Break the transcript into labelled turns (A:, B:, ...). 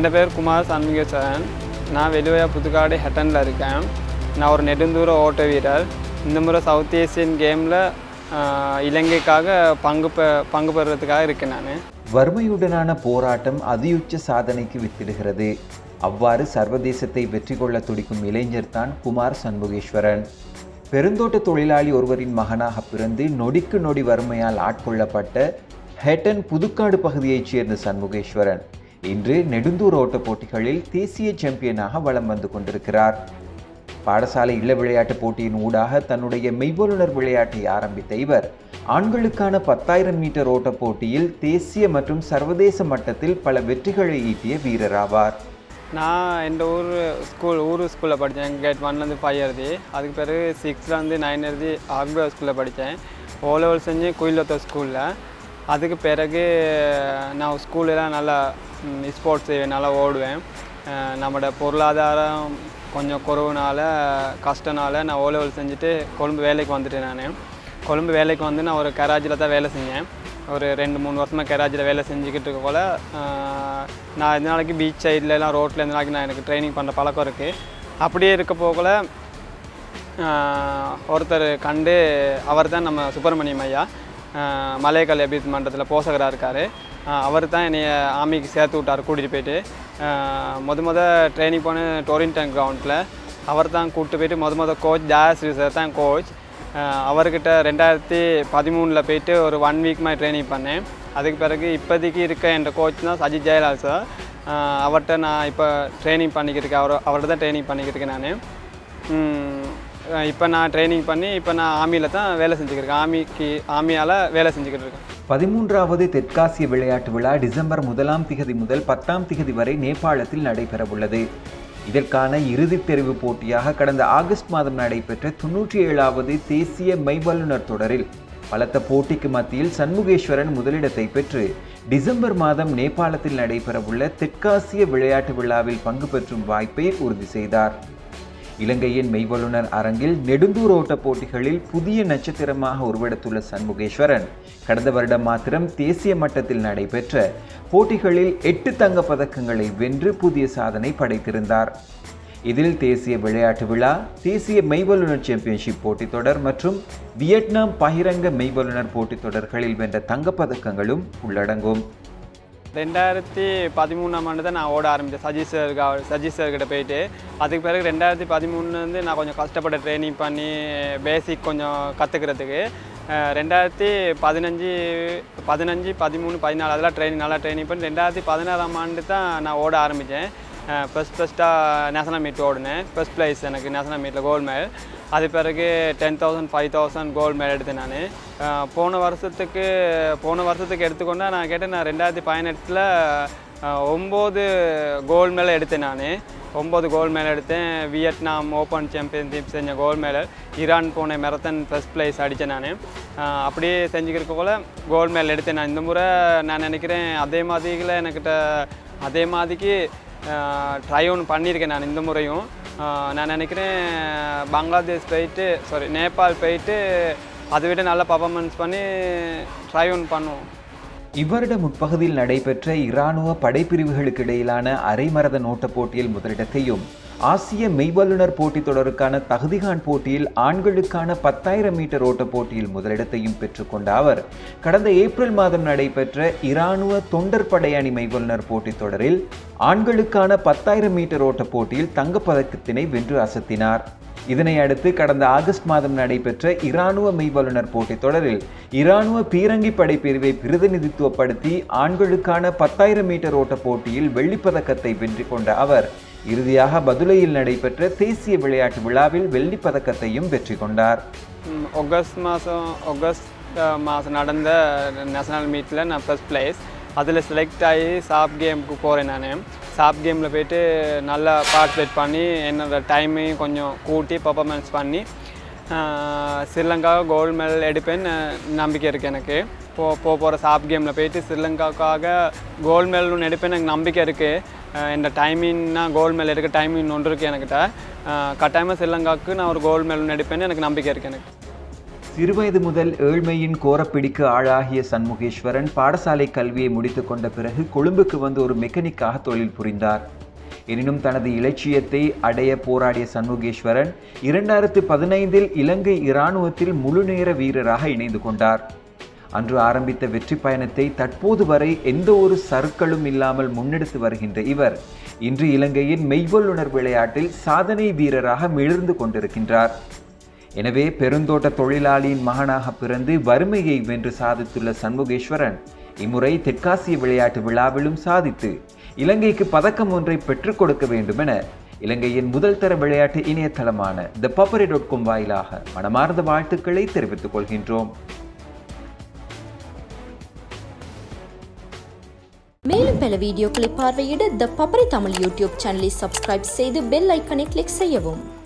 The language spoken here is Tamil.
A: என் பேர் குமார் சண்முகேஸ்வரன் நான் வெளிவயா புதுக்காடு ஹெட்டனில் இருக்கேன் நான் ஒரு நெடுந்தூர ஓட்ட வீரர் இந்த முறை சவுத் ஏசியன் கேமில் இலங்கைக்காக பங்கு பெ பங்கு பெறுறதுக்காக இருக்கேன் நான்
B: வறுமையுடனான போராட்டம் அதியுச்ச சாதனைக்கு வித்திடுகிறது அவ்வாறு சர்வதேசத்தை வெற்றி கொள்ள துடிக்கும் இளைஞர் தான் குமார் சண்முகேஸ்வரன் பெருந்தோட்ட தொழிலாளி ஒருவரின் மகனாக பிறந்து நொடிக்கு நொடி வறுமையால் ஆட்கொள்ளப்பட்ட ஹெட்டன் புதுக்காடு பகுதியைச் சேர்ந்த சண்முகேஸ்வரன் இன்று நெடுந்தூர் ஓட்டப் போட்டிகளில் தேசிய சாம்பியனாக வலம் வந்து கொண்டிருக்கிறார் பாடசாலை இல்ல விளையாட்டுப் போட்டியின் ஊடாக தன்னுடைய மெய்வல்லுனர் விளையாட்டை ஆரம்பித்த இவர் ஆண்களுக்கான பத்தாயிரம் மீட்டர் ஓட்டப் போட்டியில் தேசிய மற்றும் சர்வதேச மட்டத்தில் பல வெற்றிகளை ஈட்டிய வீரராவார்
A: நான் எந்த ஊர் ஸ்கூல் ஊர் ஸ்கூலில் படித்தேன் கேட் ஒன்லேருந்து ஃபைவ் எழுதி அதுக்கு பிறகு சிக்ஸ்த்லேருந்து நைன் எழுதி ஆக்பா ஸ்கூலில் படித்தேன் ஓ லெவல் செஞ்சு குயிலொத்த ஸ்கூலில் அதுக்கு பிறகு நான் ஸ்கூலெலாம் நல்லா ஸ்போர்ட்ஸ் செய்வேன் நல்லா ஓடுவேன் அஹ் நம்மளோட பொருளாதாரம் கொஞ்சம் குறவுனால கஷ்டனால நான் ஓ லெவல் செஞ்சுட்டு கொழும்பு வேலைக்கு வந்துட்டேன் நான் கொழும்பு வேலைக்கு வந்து நான் ஒரு கராஜில் தான் வேலை செஞ்சேன் ஒரு ரெண்டு மூணு வருஷமாக கராஜியில் வேலை செஞ்சுக்கிட்டு இருக்க போல் ஆஹ், நான் இந்த நாளைக்கு பீச் சைட்லலாம் ரோட்டில் இந்த நாளைக்கு நான் எனக்கு ட்ரைனிங் பண்ணுற பழக்கம் இருக்குது அப்படியே இருக்க போகல ஆஹ், ஒருத்தர் கண்டு அவர் தான் நம்ம சுப்பிரமணியம் ஐயா ஆஹ், மலையக்கல் அபித் மன்றத்தில் போசகராக இருக்கார் அவர் தான் என்னைய ஆமிக்கு சேர்த்து விட்டார் கூட்டிகிட்டு போயிட்டு ஆஹ், முத முத ட்ரைனிங் போன டோரின்டன் கிரவுண்டில் அவர் தான் கூப்பிட்டு போயிட்டு முத முத கோச் ஜாஸ் சார் தான் கோச் அஹ் அவர்கிட்ட ரெண்டாயிரத்தி பதிமூணில் போயிட்டு ஒரு ஒன் வீக் மாதிரி ட்ரைனிங் பண்ணேன் அதுக்கு பிறகு இப்போதைக்கு இருக்க என் கோச் தான் சஜித் ஜெயலால் சார் அஹ் அவர்கிட்ட நான் இப்போ ட்ரைனிங் பண்ணிக்கிட்டு இருக்கேன் அவர் அவர்கிட்ட தான் ட்ரைனிங் பண்ணிக்கிட்டு இருக்கேன் நான் இப்போ நான் ட்ரைனிங் பண்ணி இப்போ நான் ஆர்மியில் தான் வேலை செஞ்சுக்கிட்டு இருக்கேன் ஆர்மிக்கு ஆர்மியால் வேலை செஞ்சுக்கிட்டு இருக்கேன்
B: பதிமூன்றாவது தெற்காசிய விளையாட்டு விழா டிசம்பர் முதலாம் திகதி முதல் பத்தாம் திகதி வரை நேபாளத்தில் நடைபெறவுள்ளது இதற்கான இறுதித் தெரிவு போட்டியாக கடந்த ஆகஸ்ட் மாதம் நடைபெற்ற தொன்னூற்றி ஏழாவது தேசிய மெய்வல்லுனர் தொடரில் பலத்த போட்டிக்கு மத்தியில் சண்முகேஸ்வரன் முதலிடத்தை பெற்று டிசம்பர் மாதம் நேபாளத்தில் நடைபெறவுள்ள தெற்காசிய விளையாட்டு விழாவில் பங்கு பெற்றும் வாய்ப்பை உறுதி செய்தார் இலங்கையின் மெய்வல்லுனர் அரங்கில் நெடுந்தூர் ஓட்ட போட்டிகளில் புதிய நட்சத்திரமாக உருவெடுத்துள்ள சண்முகேஸ்வரன் கடந்த வருடம் மாத்திரம் தேசிய மட்டத்தில் நடைபெற்ற போட்டிகளில் எட்டு தங்கப் பதக்கங்களை வென்று புதிய சாதனை படைத்திருந்தார் இதில் தேசிய விளையாட்டு விழா தேசிய மெய்வல்லுனர் சாம்பியன்ஷிப் போட்டித் தொடர் மற்றும் வியட்நாம் பகிரங்க மெய்வல்லுனர் போட்டித் தொடர்களில் வென்ற தங்கப் பதக்கங்களும் உள்ளடங்கும்
A: ரெண்டாயிரத்தி பதிமூணாம் ஆண்டு தான் நான் ஓட ஆரம்பித்தேன் சஜி சார் சஜி சார்கிட்ட போயிட்டு அதுக்கு பிறகு ரெண்டாயிரத்தி பதிமூணுலேருந்து நான் கொஞ்சம் கஷ்டப்பட்ட ட்ரைனிங் பண்ணி பேசிக் கொஞ்சம் கற்றுக்கிறதுக்கு ரெண்டாயிரத்தி பதினஞ்சு பதினஞ்சு பதிமூணு பதினாலு அதெல்லாம் ட்ரைனிங் நல்லா ட்ரைனிங் பண்ணி ரெண்டாயிரத்தி பதினாறாம் ஆண்டு தான் நான் ஓட ஆரம்பித்தேன் ஃபஸ்ட் ஃபஸ்ட்டாக நேஷனல் மீட் ஓடினேன் ஃபஸ்ட் ப்ரைஸ் எனக்கு நேஷனல் மீட்டில் கோல்டு மெடல் அது பிறகு ten thousand five thousand gold medal எடுத்தேன் நான் போன வருஷத்துக்கு போன வருஷத்துக்கு எடுத்துக்கொண்டா நான் கேட்டேன் நான் ரெண்டாயிரத்தி பதினெட்டில் ஒம்பது கோல்டு மெடல் எடுத்தேன் நான் ஒம்பது கோல்டு மெடல் எடுத்தேன் வியட்நாம் ஓப்பன் சாம்பியன்ஷிப் செஞ்ச கோல்டு மெடல் ஈரான் போன மெரத்தன் ஃபஸ்ட் ப்ரைஸ் அடித்தேன் நான் அப்படியே செஞ்சுக்கிறக்க போல் கோல்டு மெடல் எடுத்தேன் நான் இந்த முறை நான் நினைக்கிறேன் அதே மாதிரியில் எனக்கிட்ட அதே மாதிரிக்கு ட்ரை ஒன்று பண்ணியிருக்கேன் நான் இந்த முறையும் ஆஹ் நான் நினைக்கிறேன் பங்களாதேஷ் போயிட்டு சாரி நேபாள் போயிட்டு அதை விட நல்ல பர்ஃபார்மன்ஸ் பண்ணி ட்ரை ஒன்று பண்ணுவோம்
B: இவ்வருட முற்பகுதியில் நடைபெற்ற இராணுவ படைப்பிரிவுகளுக்கு இடையிலான அரைமரத நோட்டப் போட்டியில் முதலிடத்தையும் ஆசிய மெய்வல்லுனர் போட்டித் தொடருக்கான தகுதிகான் போட்டியில் ஆண்களுக்கான பத்தாயிரம் மீட்டர் ஓட்டப் போட்டியில் முதலிடத்தையும் பெற்றுக்கொண்ட அவர் கடந்த ஏப்ரல் மாதம் நடைபெற்ற இராணுவ தொண்டர் படை அணி மெய்வல்லுனர் போட்டித் தொடரில் ஆண்களுக்கான பத்தாயிரம் மீட்டர் ஓட்டப் போட்டியில் தங்கப்பதக்கத்தினை வென்று அசத்தினார் இதனை அடுத்து கடந்த ஆகஸ்ட் மாதம் நடைபெற்ற இராணுவ மெய்வல்லுனர் போட்டித் தொடரில் இராணுவ பீரங்கி படை பிரிவை பிரதிநிதித்துவப்படுத்தி ஆண்களுக்கான பத்தாயிரம் மீட்டர் ஓட்ட போட்டியில் வெள்ளிப்பதக்கத்தை வெற்றி கொண்ட அவர் இறுதியாக பதுளையில் நடைபெற்ற தேசிய விளையாட்டு விழாவில் வெள்ளிப் பதக்கத்தையும் வெற்றி கொண்டார்
A: ம், ஆகஸ்ட் மாதம் ஆகஸ்ட் மாதம் நடந்த நேஷனல் மீட்டில் நான் ஃபஸ்ட் ப்ளேஸ் அதில் செலக்ட் ஆகி சாப் கேமுக்கு போகிறேன் நான் சாப் கேமில் போயிட்டு நல்லா பார்ட்டிசிபேட் பண்ணி என்னோட டைமையும் கொஞ்சம் கூட்டி பர்ஃபார்மன்ஸ் பண்ணி ஆஹ், ஸ்ரீலங்கா கோல்டு மெடல் எடுப்பேன்னு நம்பிக்கை இருக்குது எனக்கு போ போக போகிற சாப் கேமில் போயிட்டு ஸ்ரீலங்காவுக்காக கோல்டு மெடல் ஒன்று எடுப்பேன்னு எனக்கு நம்பிக்கை இருக்குது இந்த டைமிங்னா கோல்டு மெடல் எடுக்க டைமிங் ஒன்று இருக்குது என்கிட்ட கட்டாயமாக ஸ்ரீலங்காவுக்கு நான் ஒரு கோல்டு மெடல் ஒன்று எடுப்பேன்னு எனக்கு நம்பிக்கை இருக்குது எனக்கு
B: சிறுவயது முதல் ஏழ்மையின் கோரப்பிடிக்கு ஆளாகிய சண்முகேஸ்வரன் பாடசாலை கல்வியை முடித்துக் கொண்ட பிறகு கொழும்புக்கு வந்து ஒரு மெக்கானிக்காக தொழில் புரிந்தார் எனினும் தனது இலட்சியத்தை அடைய போராடிய சண்முகேஸ்வரன் இரண்டாயிரத்து பதினைந்தில் இலங்கை இராணுவத்தில் முழுநேர வீரராக இணைந்து கொண்டார் அன்று ஆரம்பித்த வெற்றி பயணத்தை தற்போது வரை எந்த ஒரு சறுக்களும் இல்லாமல் முன்னெடுத்து வருகின்ற இவர் இன்று இலங்கையின் மெய்வல்லுணர் விளையாட்டில் சாதனை வீரராக மிளிர்ந்து கொண்டிருக்கின்றார் எனவே பெருந்தோட்ட தொழிலாளியின் மகனாக பிறந்து வறுமையை வென்று சாதித்துள்ள சண்முகேஸ்வரன் இம்முறை தெற்காசிய விளையாட்டு விழாவிலும் சாதித்து இலங்கைக்கு பதக்கம் ஒன்றை பெற்றுக் கொடுக்க வேண்டும் என இலங்கையின் முதல் தர விளையாட்டு இணையதளமான த பப்பரி டாட் காம் வாயிலாக மனமார்ந்த வாழ்த்துக்களை தெரிவித்துக் கொள்கின்றோம்
C: மேலும் பல வீடியோக்களை பார்வையிட த பப்பரி தமிழ் யூடியூப் சேனலை சப்ஸ்கிரைப் செய்து பெல் ஐக்கனை கிளிக் செய்யவும்